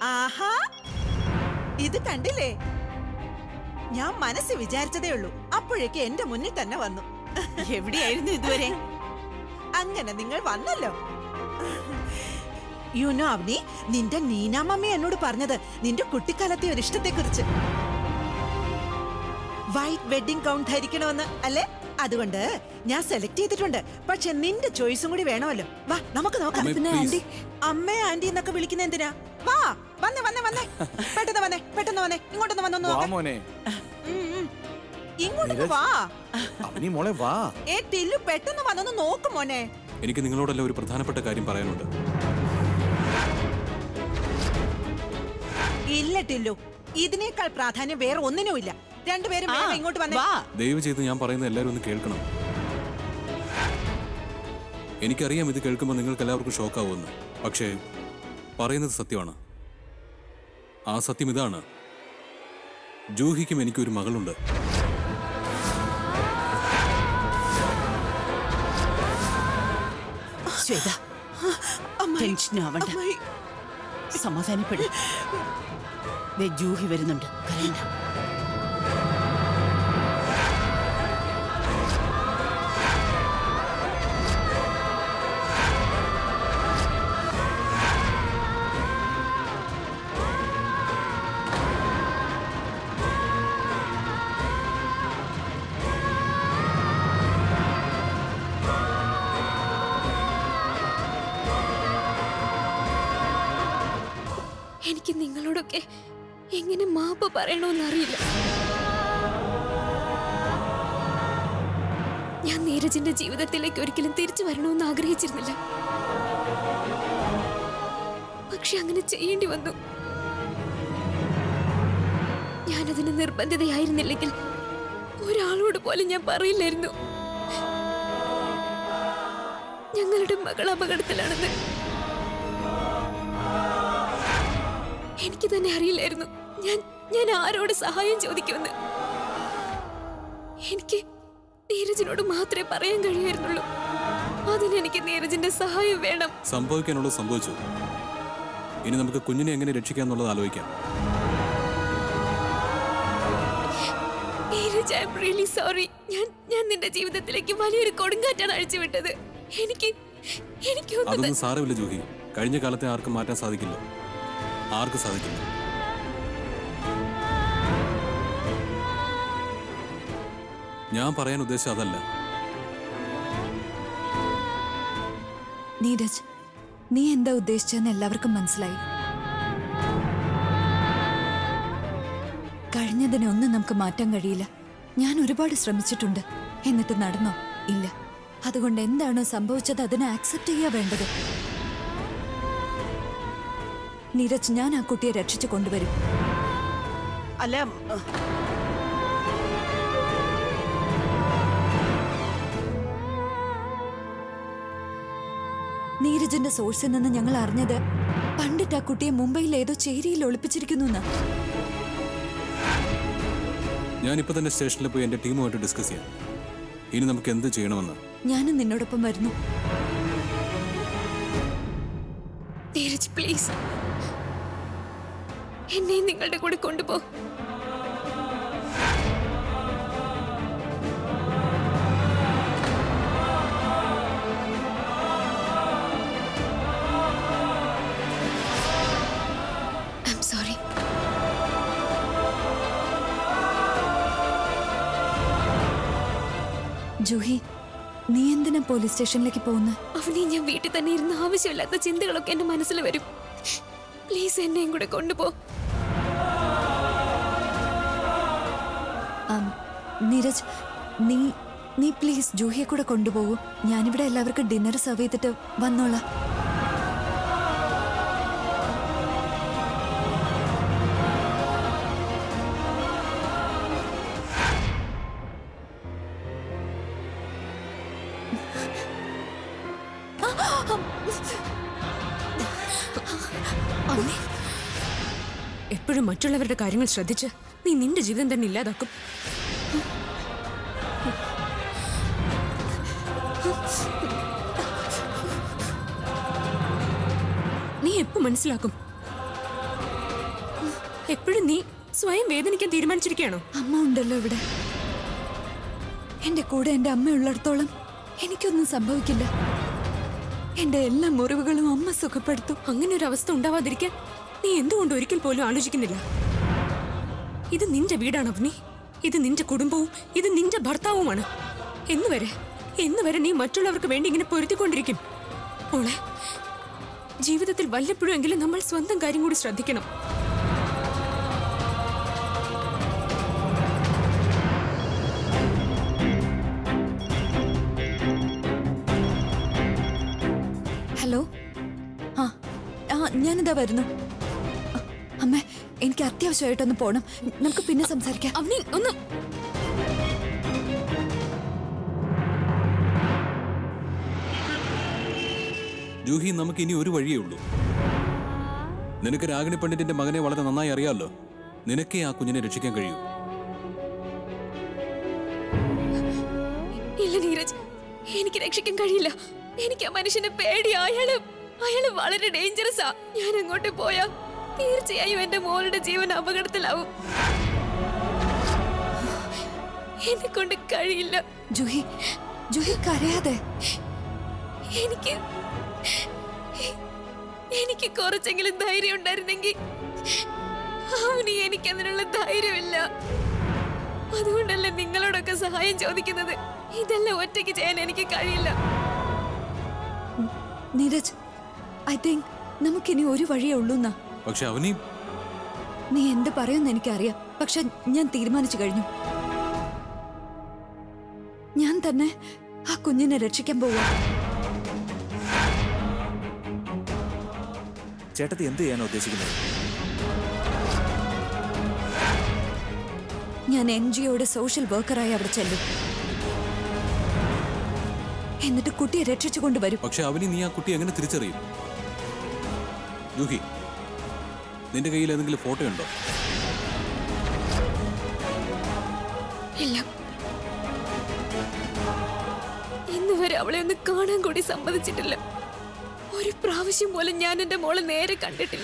ആഹാ ഇത് കണ്ടില്ലേ ഞാൻ മനസ്സ് വിചാരിച്ചതേ ഉള്ളൂ അപ്പോഴേക്ക് എന്റെ മുന്നിൽ തന്നെ വന്നു എവിടെയായിരുന്നു ഇതുവരെ അങ്ങനെ നിങ്ങൾ വന്നല്ലോ യുനോ അവനി നിന്റെ നീനാമമ്മ എന്നോട് പറഞ്ഞത് നിന്റെ കുട്ടിക്കാലത്തെ ഒരു ഇഷ്ടത്തെ കുറിച്ച് വൈറ്റ് വെഡിങ് ഗൗൺ ധരിക്കണമെന്ന് അല്ലേ അതുകൊണ്ട് ഞാൻ സെലക്ട് ചെയ്തിട്ടുണ്ട് പക്ഷെ നിന്റെ ചോയ്സും കൂടി വേണമല്ലോ വാ നമുക്ക് നോക്കാം അമ്മേ, പിന്നെ please. ആന്റി അമ്മേ ആന്റി എന്നൊക്കെ വിളിക്കുന്ന എന്തിനാ വാ വന്നേ വന്നേ വന്നേ പെട്ടെന്ന് വന്നേ പെട്ടെന്ന് വന്നേ ഇങ്ങോട്ടൊന്ന് വന്നൊന്ന് വാ നോക്കാം മോനെ ഉം, ഉം. ഇങ്ങോട്ടൊന്ന് നീരജ്. വാ അവനി മോളെ വാ ഏ ടില്ലു പെട്ടെന്ന് വന്നൊന്ന് നോക്കും മോനെ എനിക്ക് നിങ്ങളോടെല്ലാം ഒരു പ്രധാനപ്പെട്ട കാര്യം പറയാനുണ്ട് ഇല്ല ടില്ലു ഇതിനേക്കാൾ പ്രാധാന്യം വേറെ ഒന്നിനുമില്ല രണ്ടുപേരും ആ, വേഗം ഇങ്ങോട്ട് വന്നേ വാ ദയവ് ചെയ്ത് ഞാൻ പറയുന്നത് എല്ലാവരും ഒന്ന് കേൾക്കണം എനിക്കറിയാം ഇത് കേൾക്കുമ്പോൾ നിങ്ങൾക്ക് എല്ലാവർക്കും ഷോക്കാവുമെന്ന് പക്ഷേ പറയുന്നത് സത്യമാണ് ആ സത്യം ഇതാണ് ജൂഹിക്കും എനിക്കൊരു മകളുണ്ട് ശ്വേത ടെൻഷൻ ആവണ്ട അമ്മായി, സമാധാനപ്പെടും ദേ ജൂഹി വരുന്നുണ്ട് കരയണ്ട എനിക്ക് നിങ്ങളോടൊക്കെ എങ്ങനെ മാപ്പ് പറയണമെന്നറിയില്ല ഞാൻ നീരജിന്റെ ജീവിതത്തിലേക്ക് ഒരിക്കലും തിരിച്ചു വരണമെന്ന് ആഗ്രഹിച്ചിരുന്നില്ല പക്ഷെ അങ്ങനെ ചെയ്യേണ്ടി വന്നു ഞാനതിന് നിർബന്ധിതയായിരുന്നില്ലെങ്കിൽ ഒരാളോട് പോലും ഞാൻ പറയില്ലായിരുന്നു ഞങ്ങളുടെ മകൾ അപകടത്തിലാണെന്ന് എനിക്ക് തന്നെ അറിയില്ലായിരുന്നു ഞാൻ ഞാൻ ആരോട് സഹായം ചോദിക്കുമെന്ന് എനിക്ക് നീരജിനോട് മാത്രമേ പറയാൻ കഴിയുമായിരുന്നുള്ളൂ അതിന് എനിക്ക് നീരജിന്റെ സഹായം വേണം സംഭവിക്കാനുള്ളത് സംഭവിച്ചു ഇനി നമുക്ക് കുഞ്ഞിനെ എങ്ങനെ രക്ഷിക്കാം എന്നുള്ളത് ആലോചിക്കാം Neeraj I am really sorry ഞാൻ ഞാൻ നിന്റെ ജീവിതത്തിലേക്ക് വലിയൊരു കൊടുങ്കാറ്റാണ് അഴിച്ചുവിട്ടത് എനിക്ക് എനിക്കൊന്നും അതൊന്നും സാരമില്ല ജൂഹി കഴിഞ്ഞ കാലത്തെ ആർക്കും മാറ്റാൻ സാധിക്കില്ല ആർക്കും സാധിക്കില്ല ഞാൻ പറയാൻ ഉദ്ദേശിച്ചത് അതല്ല നീരജ് നീ എന്താ ഉദ്ദേശിച്ചതെന്ന് എല്ലാവർക്കും മനസ്സിലായി കഴിഞ്ഞതിനെ ഒന്നും നമുക്ക് മാറ്റാൻ കഴിയില്ല ഞാൻ ഒരുപാട് ശ്രമിച്ചിട്ടുണ്ട് എന്നിട്ട് നടന്നോ ഇല്ല അതുകൊണ്ട് എന്താണോ സംഭവിച്ചത് അതിനെ ആക്സെപ്റ്റ് ചെയ്യാ വേണ്ടത് നീരജ് ഞാൻ ആ കുട്ടിയെ രക്ഷിച്ചു കൊണ്ടുവരും അല്ല നീരജിന്റെ സോഴ്സിൽ നിന്ന് ഞങ്ങൾ അറിഞ്ഞത് പണ്ടിട്ട് ആ കുട്ടിയെ മുംബൈയിൽ ഏതോ ചേരിയിൽ ഒളിപ്പിച്ചിരിക്കുന്നു എന്നാ ഞാൻ ഇപ്പൊ തന്നെ സ്റ്റേഷനിൽ പോയി എന്റെ ടീമുമായിട്ട് ഡിസ്കസ് ചെയ്യാം ഇനി നമുക്ക് എന്ത് ചെയ്യണമെന്ന് ഞാനും നിന്നോടൊപ്പം വരുന്നു നീരജ് പ്ലീസ് എന്നെ നിങ്ങളുടെ കൂടെ കൊണ്ടുപോ ഐ എം സോറി ജൂഹി നീ എന്തിനാ പോലീസ് സ്റ്റേഷനിലേക്ക് പോകുന്നത് അവനെ ഞാൻ വീട്ടിൽ തന്നെ ഇരുന്ന് ആവശ്യമില്ലാത്ത ചിന്തകളൊക്കെ എന്റെ മനസ്സിൽ വരും പ്ലീസ് എന്നെയും കൂടെ കൊണ്ടുപോ ആം, നീരജ് നീ നീ പ്ലീസ് ജൂഹിയെ കൂടെ കൊണ്ടുപോകൂ ഞാനിവിടെ എല്ലാവർക്കും ഡിന്നർ സെർവ് ചെയ്തിട്ട് വന്നോളാം എപ്പോഴും മറ്റുള്ളവരുടെ കാര്യങ്ങൾ ശ്രദ്ധിച്ച് നീ നിന്റെ ജീവിതം തന്നെ ഇല്ലാതാക്കും നീ എപ്പോ മനസ്സിലാക്കും എപ്പോഴും നീ സ്വയം വേദനിക്കാൻ തീരുമാനിച്ചിരിക്കുകയാണോ അമ്മ ഉണ്ടല്ലോ ഇവിടെ എന്റെ കൂടെ എന്റെ അമ്മ ഉള്ളിടത്തോളം എനിക്കൊന്നും സംഭവിക്കില്ല എന്റെ എല്ലാ മുറിവുകളും അമ്മ സുഖപ്പെടുത്തും അങ്ങനെ ഒരു അവസ്ഥ ഉണ്ടാവാതിരിക്കാൻ നീ എന്തുകൊണ്ട് ഒരിക്കൽ പോലും ആലോചിക്കുന്നില്ല ഇത് നിന്റെ വീടാണ് അവനി ഇത് നിന്റെ കുടുംബവും ഇത് നിന്റെ ഭർത്താവുമാണ് എന്നുവരെ എന്നുവരെ നീ മറ്റുള്ളവർക്ക് വേണ്ടി ഇങ്ങനെ പൊരുത്തിക്കൊണ്ടിരിക്കും മോളെ ജീവിതത്തിൽ വല്ലപ്പോഴും എങ്കിലും നമ്മൾ സ്വന്തം കാര്യം കൂടി ശ്രദ്ധിക്കണം ഹലോ ആ ആ ഞാനിതാ വരുന്നു അ, അമ്മേ എനിക്ക് അത്യാവശ്യമായിട്ടൊന്ന് പോണം നമുക്ക് പിന്നെ സംസാരിക്കാം അവനി ഒന്ന് ജൂഹി നമുക്ക് ഇനി ഒരു വഴിയേ ഉള്ളൂ നിനക്ക് രാഗിണി പണ്ഡിറ്റിന്റെ മകനെ വളരെ നന്നായി അറിയാമല്ലോ നിനക്കേ ആ കുഞ്ഞിനെ രക്ഷിക്കാൻ കഴിയൂ ഇല്ല നീരജ് എനിക്ക് രക്ഷിക്കാൻ കഴിയില്ല എനിക്ക് ആ മനുഷ്യനെ പേടി അയാള് അയാള് വളരെ ഡേഞ്ചറസാ ഞാൻ അങ്ങോട്ട് പോയാ തീർച്ചയായും എന്റെ മോളുടെ ജീവൻ അപകടത്തിലാവും എന്നെ കൊണ്ട് കഴിയില്ല ജുഹി ജുഹി കരയാതെ എനിക്ക് എനിക്ക് കുറച്ചെങ്കിലും ധൈര്യം ഉണ്ടായിരുന്നെങ്കിൽ അവന് എനിക്ക് അതിനുള്ള ധൈര്യമില്ല അതുകൊണ്ടല്ലേ നിങ്ങളോടൊക്കെ സഹായം ചോദിക്കുന്നത് ഇതെല്ലാം ഒറ്റയ്ക്ക് ചെയ്യാൻ എനിക്ക് കഴിയില്ല നീരജ് ഐ തിങ്ക് നമുക്കിനി ഒരു വഴിയേ ഉള്ളൂ എന്നാ പക്ഷെ അവനീ നീ എന്ത് പറയുമെന്ന് എനിക്കറിയാം പക്ഷെ ഞാൻ തീരുമാനിച്ചു കഴിഞ്ഞു ഞാൻ തന്നെ ആ കുഞ്ഞിനെ രക്ഷിക്കാൻ പോവാ ചേട്ടത്തി എന്ത് ചെയ്യാനാ ഉദ്ദേശിക്കുന്നത് ഞാൻ എൻ ജിഒയുടെ സോഷ്യൽ വർക്കറായി അവിടെ ചെല്ലും എന്നിട്ട് കുട്ടിയെ രക്ഷിച്ചു കൊണ്ടുവരും പക്ഷെ അവനി നീ ആ കുട്ടി എങ്ങനെ തിരിച്ചറിയും ജൂഹി നിന്റെ കയ്യിൽ ഏതെങ്കിലും ഫോട്ടോ ഉണ്ടോ ഇല്ല ഇന്ന് വരെ അവളെ ഒന്ന് കാണാൻ കൂടി സമ്മതിച്ചിട്ടില്ല ഒരു പ്രാവശ്യം പോലും ഞാൻ എന്റെ മോളെ നേരെ കണ്ടിട്ടില്ല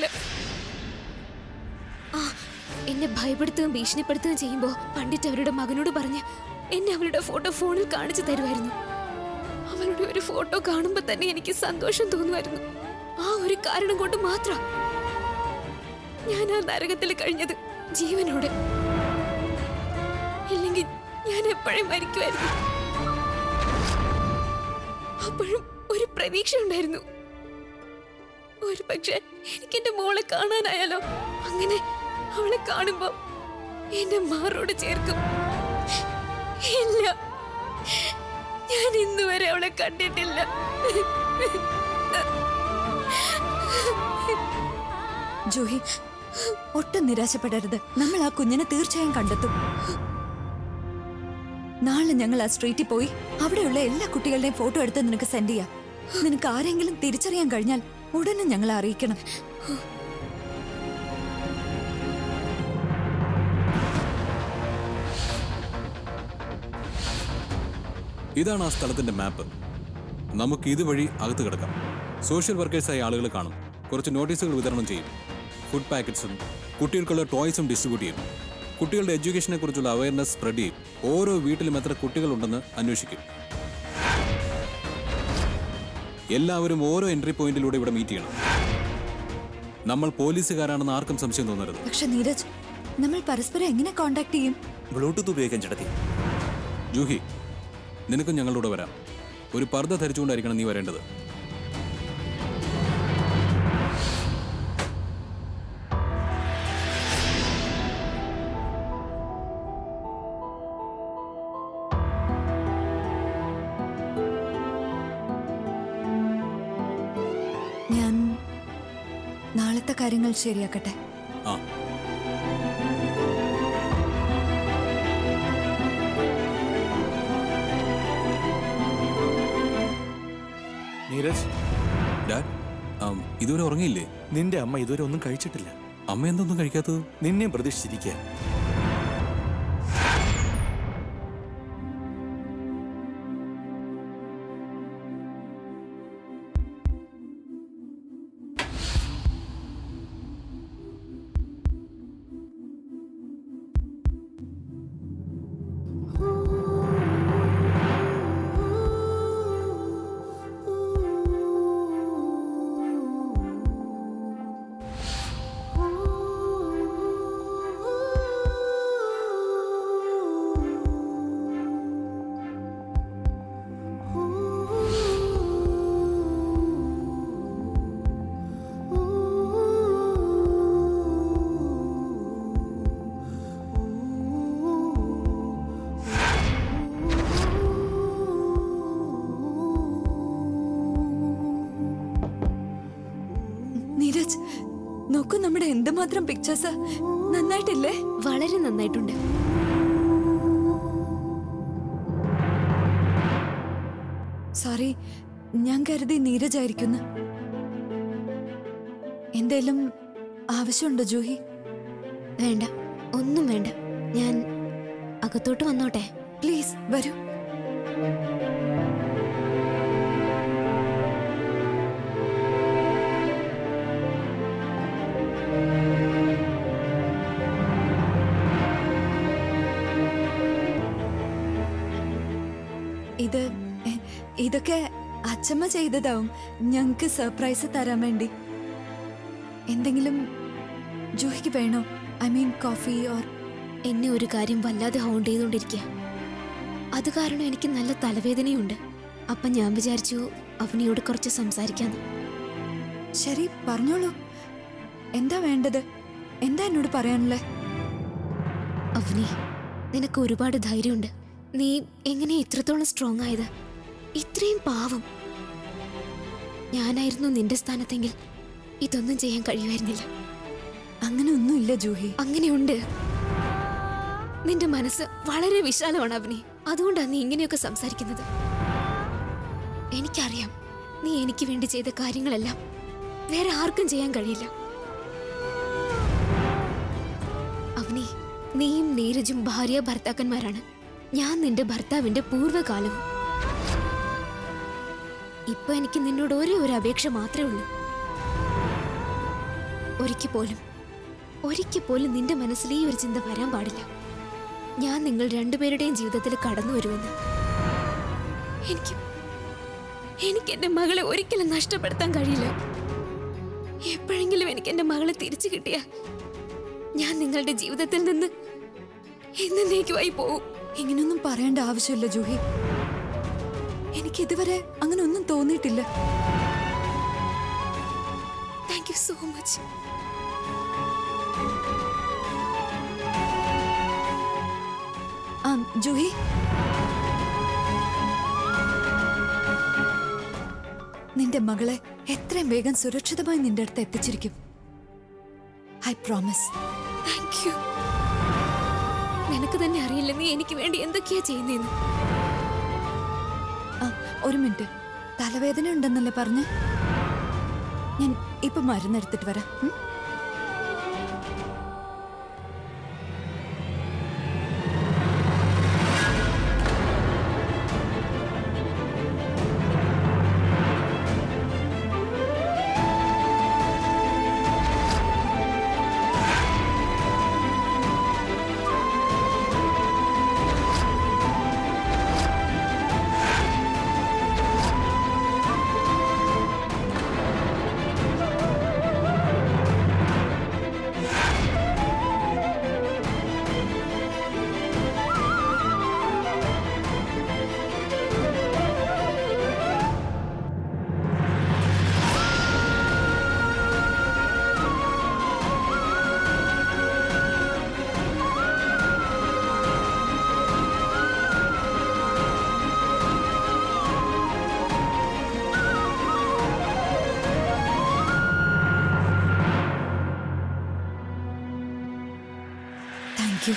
ആ എന്നെ ഭയപ്പെടുത്തുകയും ഭീഷണിപ്പെടുത്തുകയും ചെയ്യുമ്പോ പണ്ഡിറ്റ് അവരുടെ മകനോട് പറഞ്ഞ് എന്നെ അവളുടെ ഫോട്ടോ ഫോണിൽ കാണിച്ചു തരുമായിരുന്നു അവളുടെ ഒരു ഫോട്ടോ കാണുമ്പോ തന്നെ എനിക്ക് സന്തോഷം തോന്നുമായിരുന്നു ആ ഒരു കാരണം കൊണ്ട് മാത്രം ഞാൻ ആ നരകത്തിൽ കഴിഞ്ഞത് ജീവനോടെ ഇല്ലെങ്കിൽ ഞാൻ എപ്പോഴും മരിക്കുമായിരുന്നു അപ്പോഴും ഒരു പ്രതീക്ഷ ഉണ്ടായിരുന്നു ഒരു പക്ഷെ എനിക്ക് എന്റെ മോളെ കാണാനായാലോ അങ്ങനെ അവളെ കാണുമ്പോ എന്റെ മാറോട് ചേർക്കും ഇല്ല ഞാൻ ഇന്ന് വരെ അവളെ കണ്ടിട്ടില്ല ജൂഹി ഒട്ടും നിരാശപ്പെടരുത് നമ്മൾ ആ കുഞ്ഞിനെ തീർച്ചയായും കണ്ടെത്തും നാളെ ഞങ്ങൾ ആ സ്ട്രീറ്റിൽ പോയി അവിടെയുള്ള എല്ലാ കുട്ടികളുടെയും ഫോട്ടോ എടുത്ത് നിനക്ക് സെൻഡ് ചെയ്യാം നിനക്ക് ആരെങ്കിലും തിരിച്ചറിയാൻ കഴിഞ്ഞാൽ ഉടനെ ഞങ്ങളെ അറിയിക്കണം ഇതാണ് ആ സ്ഥലത്തിന്റെ മാപ്പ് നമുക്ക് ഇതുവഴി അകത്ത് കിടക്കാം സോഷ്യൽ വർക്കേഴ്സായ ആളുകൾ കാണും കുറച്ച് നോട്ടീസുകൾ വിതരണം ചെയ്യും ഫുഡ് പാക്കറ്റ്സും കുട്ടികൾക്കുള്ള ടോയ്സും ഡിസ്ട്രിബ്യൂട്ട് ചെയ്യും കുട്ടികളുടെ എഡ്യൂക്കേഷനെ കുറിച്ചുള്ള അവയർനെസ് സ്പ്രെഡ് ചെയ്യും ഓരോ വീട്ടിലും എത്ര കുട്ടികളുണ്ടെന്ന് അന്വേഷിക്കും എല്ലാവരും ഓരോ എൻട്രി പോയിന്റിലൂടെ ഇവിടെ മീറ്റ് ചെയ്യണം നമ്മൾ പോലീസുകാരാണെന്ന് ആർക്കും സംശയം തോന്നരുത് പക്ഷെ നീരജ് നമ്മൾ പരസ്പരം എങ്ങനെ കോണ്ടാക്ട് ചെയ്യും ബ്ലൂടൂത്ത് ഉപയോഗിക്കാൻ ചേട്ടത്തി ജൂഹി നിനക്കും ഞങ്ങളുടെ വരാം ഒരു പർദ്ദ ധരിച്ചുകൊണ്ടായിരിക്കണം നീ വരേണ്ടത് ഞാൻ നാളത്തെ കാര്യങ്ങൾ ശരിയാക്കട്ടെ ആ നീരജ് ഡാഡ് ആം, ഇതുവരെ ഉറങ്ങിയില്ലേ നിന്റെ അമ്മ ഇതുവരെ ഒന്നും കഴിച്ചിട്ടില്ല അമ്മ എന്തൊന്നും കഴിക്കാത്തത് നിന്നെ പ്രതീക്ഷിച്ചിരിക്കുക നീരജ് നോക്കൂ നമ്മുടെ എന്തുമാത്രം പിക്ചേഴ്സ് നന്നായിട്ടില്ലേ വളരെ നന്നായിട്ടുണ്ട് സോറി ഞാൻ കരുതി നീരജ് ആയിരിക്കുന്നു എന്തേലും ആവശ്യമുണ്ടോ ജൂഹി വേണ്ട ഒന്നും വേണ്ട ഞാൻ അകത്തോട്ട് വന്നോട്ടെ പ്ലീസ് വരൂ ഇത് എ- ഇതൊക്കെ അച്ഛമ്മ ചെയ്തതാവും ഞങ്ങക്ക് സർപ്രൈസ് തരാൻ വേണ്ടി എന്തെങ്കിലും ജൂഹിക്ക് വേണോ ഐ മീൻ കോഫി ഓർ എന്നെ ഒരു കാര്യം വല്ലാതെ ഹോണ്ട് ചെയ്തുകൊണ്ടിരിക്കുക അത് കാരണം എനിക്ക് നല്ല തലവേദനയുണ്ട് അപ്പം ഞാൻ വിചാരിച്ചു അവനിയോട് കുറച്ച് സംസാരിക്കാന്ന് ശരി പറഞ്ഞോളൂ എന്താ വേണ്ടത് എന്താ എന്നോട് പറയാനുള്ളത് അവനി നിനക്ക് ഒരുപാട് ധൈര്യമുണ്ട് നീ എങ്ങനെയാ ഇത്രത്തോളം സ്ട്രോങ് ആയത് ഇത്രയും പാവം ഞാനായിരുന്നു നിന്റെ സ്ഥാനത്തെങ്കിൽ ഇതൊന്നും ചെയ്യാൻ കഴിയുമായിരുന്നില്ല അങ്ങനെ ഒന്നുമില്ല ജൂഹി അങ്ങനെയുണ്ട് നിന്റെ മനസ്സ് വളരെ വിശാലമാണ് അവനി അതുകൊണ്ടാണ് നീ ഇങ്ങനെയൊക്കെ സംസാരിക്കുന്നത് എനിക്കറിയാം നീ എനിക്ക് വേണ്ടി ചെയ്ത കാര്യങ്ങളെല്ലാം വേറെ ആർക്കും ചെയ്യാൻ കഴിയില്ല അവനി നീയും നീരജും ഭാര്യ ഭർത്താക്കന്മാരാണ് ഞാൻ നിന്റെ ഭർത്താവിന്റെ പൂർവ്വകാലവും ഇപ്പൊ എനിക്ക് നിന്നോട് ഒരേ ഒരു അപേക്ഷ മാത്രമേ ഉള്ളൂ ഒരിക്കൽ പോലും ഒരിക്കൽ പോലും നിന്റെ മനസ്സിൽ ഈ ഒരു ചിന്ത വരാൻ പാടില്ല ഞാൻ നിങ്ങൾ രണ്ടുപേരുടെയും ജീവിതത്തിൽ കടന്നു വരുമെന്ന് എനിക്ക് എനിക്ക് എന്റെ മകളെ ഒരിക്കലും നഷ്ടപ്പെടുത്താൻ കഴിയില്ല എപ്പോഴെങ്കിലും എനിക്ക് എന്റെ മകളെ തിരിച്ചു കിട്ടിയ ഞാൻ നിങ്ങളുടെ ജീവിതത്തിൽ നിന്ന് എന്നേക്കുമായി പോവും ഇങ്ങനൊന്നും പറയേണ്ട ആവശ്യമില്ല ജൂഹി എനിക്ക് ഇതുവരെ അങ്ങനെ ഒന്നും തോന്നിയിട്ടില്ല താങ്ക് യു സോ മച്ച് ആ ജൂഹി നിന്റെ മകളെ എത്രയും വേഗം സുരക്ഷിതമായി നിന്റെ അടുത്ത് എത്തിച്ചിരിക്കും ഐ പ്രോമിസ് താങ്ക് യു നിനക്ക് തന്നെ അറിയില്ല നീ എനിക്ക് വേണ്ടി എന്തൊക്കെയാ ചെയ്യുന്നതെന്ന് ആ ഒരു മിനിറ്റ് തലവേദന ഉണ്ടെന്നല്ലേ പറഞ്ഞ് ഞാൻ ഇപ്പൊ മരുന്നെടുത്തിട്ട് വരാം ഉം? താങ്ക് യു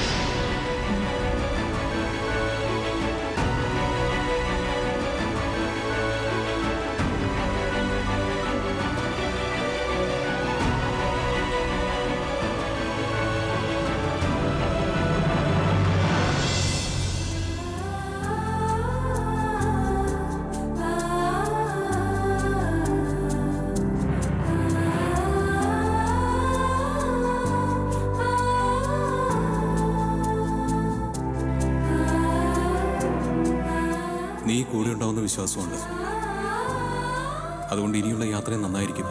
നീ കൂടെ ഉണ്ടാവുന്ന വിശ്വാസമുണ്ട് അതുകൊണ്ട് ഇനിയുള്ള യാത്രയും നന്നായിരിക്കും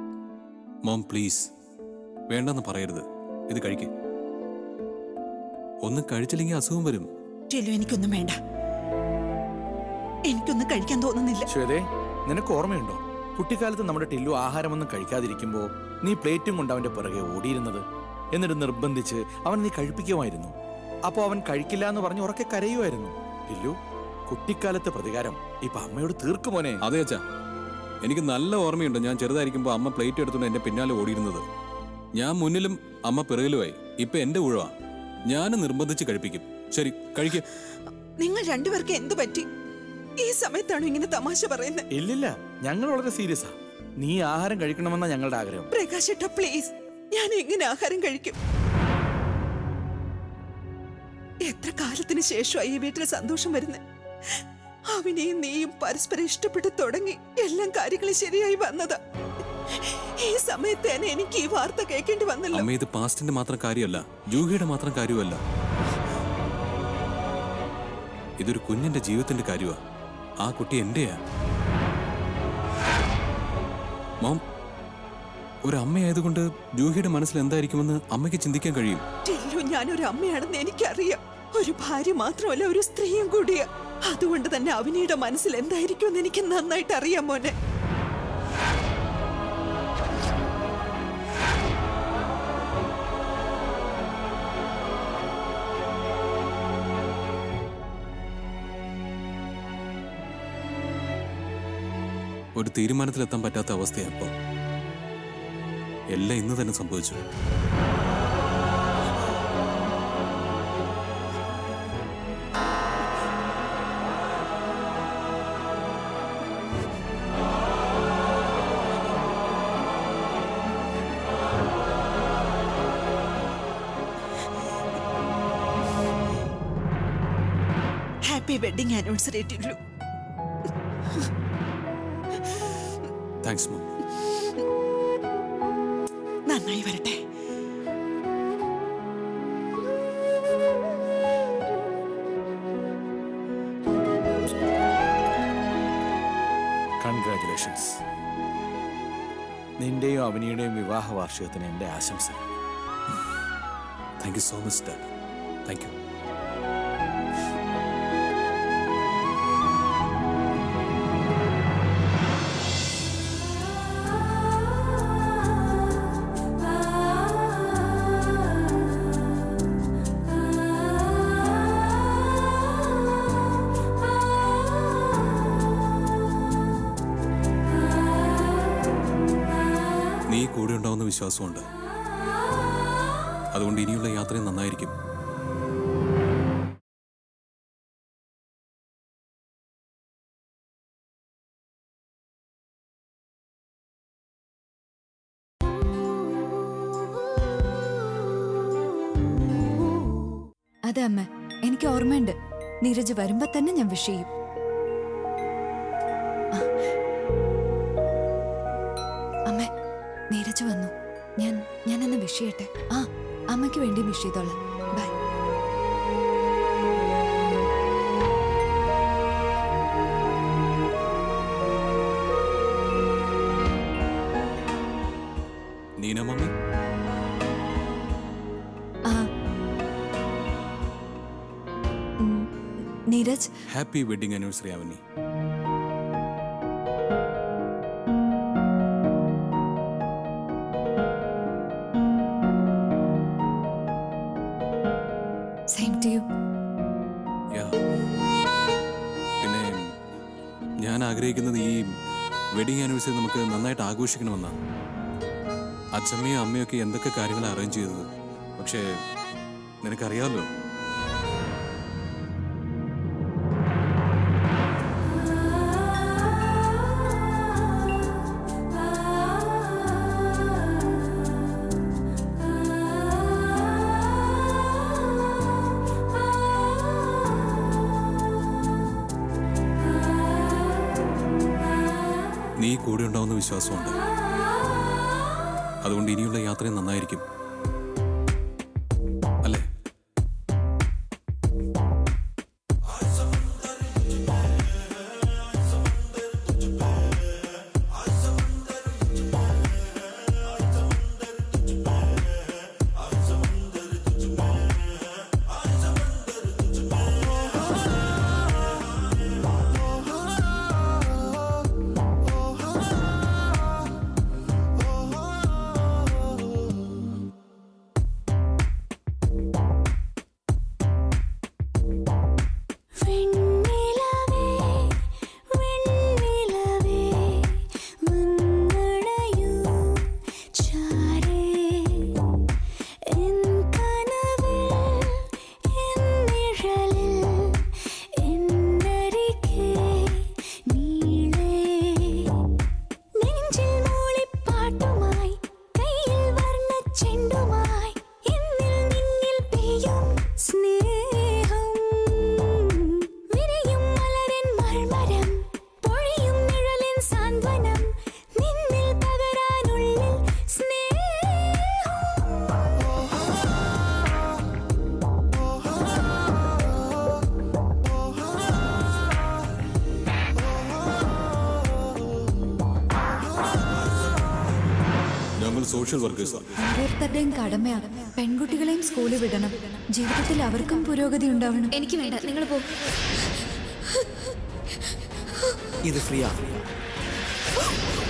മോം പ്ലീസ് വേണ്ടെന്ന് പറയരുത് ഇത് കഴിക്കേ ഒന്നും കഴിച്ചില്ലെങ്കിൽ അസുഖം വരും ടില്ലു എനിക്കൊന്നും വേണ്ട എനിക്കൊന്നും കഴിക്കാൻ തോന്നുന്നില്ല ശ്വേതേ നിനക്ക് ഓർമ്മയുണ്ടോ കുട്ടിക്കാലത്ത് നമ്മുടെ ടില്ലു ആഹാരമൊന്നും കഴിക്കാതിരിക്കുമ്പോ നീ പ്ലേറ്റും കൊണ്ട് അവന്റെ പുറകെ ഓടിയിരുന്നത് എന്നിട്ട് നിർബന്ധിച്ച് അവൻ നീ കഴിപ്പിക്കുമായിരുന്നു അപ്പോ അവൻ കഴിക്കില്ല എന്ന് പറഞ്ഞ് ഉറക്കെ കരയുമായിരുന്നു ടില്ലു കുട്ടിക്കാലത്തെ പ്രതികാരം ഇപ്പൊ അമ്മയോട് തീർക്കുമോനെ അതെ അച്ഛാ എനിക്ക് നല്ല ഓർമ്മയുണ്ട് ഞാൻ ചെറുതായിരിക്കുമ്പോൾ അമ്മ പ്ലേറ്റ് എടുത്തുകൊണ്ട് എന്റെ പിന്നാലെ ഓടിയിരുന്നത് ഞാൻ മുന്നിലും അമ്മ പിറകിലുമായി ഇപ്പൊ എന്റെ ഊഴവാ ഞാൻ നിർബന്ധിച്ച് കഴിപ്പിക്കും ശരി കഴിക്കും നിങ്ങൾ രണ്ടുപേർക്ക് എന്തു പറ്റി ഈ സമയത്താണോ ഇങ്ങനെ തമാശ പറയുന്നത് ഇല്ലില്ല ഞങ്ങൾ വളരെ സീരിയസാ നീ ആഹാരം കഴിക്കണമെന്ന ഞങ്ങളുടെ ആഗ്രഹം പ്രകാശേട്ട പ്ലീസ് ഞാൻ എങ്ങനെ ആഹാരം കഴിക്കും എത്ര കാലത്തിന് ശേഷമായി ഈ വീട്ടിൽ സന്തോഷം വരുന്നത് അവനെയും നീയും പരസ്പരം ഇഷ്ടപ്പെട്ട് തുടങ്ങി എല്ലാം കാര്യങ്ങൾ ശരിയായി വന്നതാ ഈ സമയത്ത് തന്നെ എനിക്ക് ഈ വാർത്ത കേൾക്കേണ്ടി വന്നല്ലോ അമ്മ ഇത് പാസ്റ്റിന്റെ മാത്രം കാര്യമല്ല ജൂഹിയുടെ മാത്രം കാര്യമല്ല ഇതൊരു കുഞ്ഞിന്റെ ജീവിതത്തിന്റെ കാര്യമാ ആ കുട്ടി എന്റെയാ മോം ഒരു അമ്മയായതുകൊണ്ട് ജൂഹിയുടെ മനസ്സിൽ എന്തായിരിക്കുമെന്ന് അമ്മയ്ക്ക് ചിന്തിക്കാൻ കഴിയും ടില്ലു ഞാനൊരു അമ്മയാണെന്ന് എനിക്കറിയാം ഒരു ഭാര്യ മാത്രമല്ല ഒരു സ്ത്രീയും കൂടിയാ അതുകൊണ്ട് തന്നെ അവനിയുടെ മനസ്സിൽ എന്തായിരിക്കുമെന്ന് എനിക്ക് നന്നായിട്ട് അറിയാം മോനെ ഒരു തീരുമാനത്തിലെത്താൻ പറ്റാത്ത അവസ്ഥയാണ് ഇപ്പോൾ എല്ലാം ഇന്ന് തന്നെ സംഭവിച്ചു happy wedding anniversary Tillu thanks mom നന്നായി വരട്ടെ കൺഗ്രാറ്റുലേഷൻസ് നിന്റെയും അവനിയുടെയും വിവാഹ വാർഷികത്തിന് എന്റെ ആശംസ thank you so much dad thank you നീ കൂടെ ഉണ്ടാവുന്ന വിശ്വാസമുണ്ട് അതുകൊണ്ട് ഇനിയുള്ള യാത്രയും നന്നായിരിക്കും അതെ അമ്മ എനിക്ക് ഓർമ്മയുണ്ട് നീരജ് വരുമ്പോ തന്നെ ഞാൻ വിഷ് ചെയ്യും ആ. അമ്മ നീരജ് വന്നു ഞാൻ ഞാൻ എന്നെ വിഷ് ചെയ്യട്ടെ ആ അമ്മയ്ക്ക് വേണ്ടി വിഷ് ചെയ്തോളാം ബൈ നീന മമ്മി ആ ഉം, Neeraj happy wedding anniversary Avani same to you yeah. പിന്നെ ഞാൻ ആഗ്രഹിക്കുന്നത് ഈ വെഡിങ് ആനിവേഴ്സറി നമുക്ക് നന്നായിട്ട് ആഘോഷിക്കണമെന്നാണ് അച്ഛമ്മയും അമ്മയൊക്കെ എന്തൊക്കെ കാര്യങ്ങൾ അറേഞ്ച് ചെയ്തത് പക്ഷേ നിനക്കറിയാമല്ലോ നീ കൂടെ ഉണ്ടാവുന്ന വിശ്വാസമുണ്ട് അതുകൊണ്ട് ഇനിയുള്ള യാത്രയും നന്നായിരിക്കും അല്ലേ ഞങ്ങൾ സോഷ്യൽ വർക്കേഴ്സാണ് ഓരോരുത്തരുടെയും കടമയാണ് പെൺകുട്ടികളെയും സ്കൂളിൽ വിടണം ജീവിതത്തിൽ അവർക്കും പുരോഗതി ഉണ്ടാവണം എനിക്ക് വേണ്ട നിങ്ങൾ പോ ഇത് ഫ്രീ ആ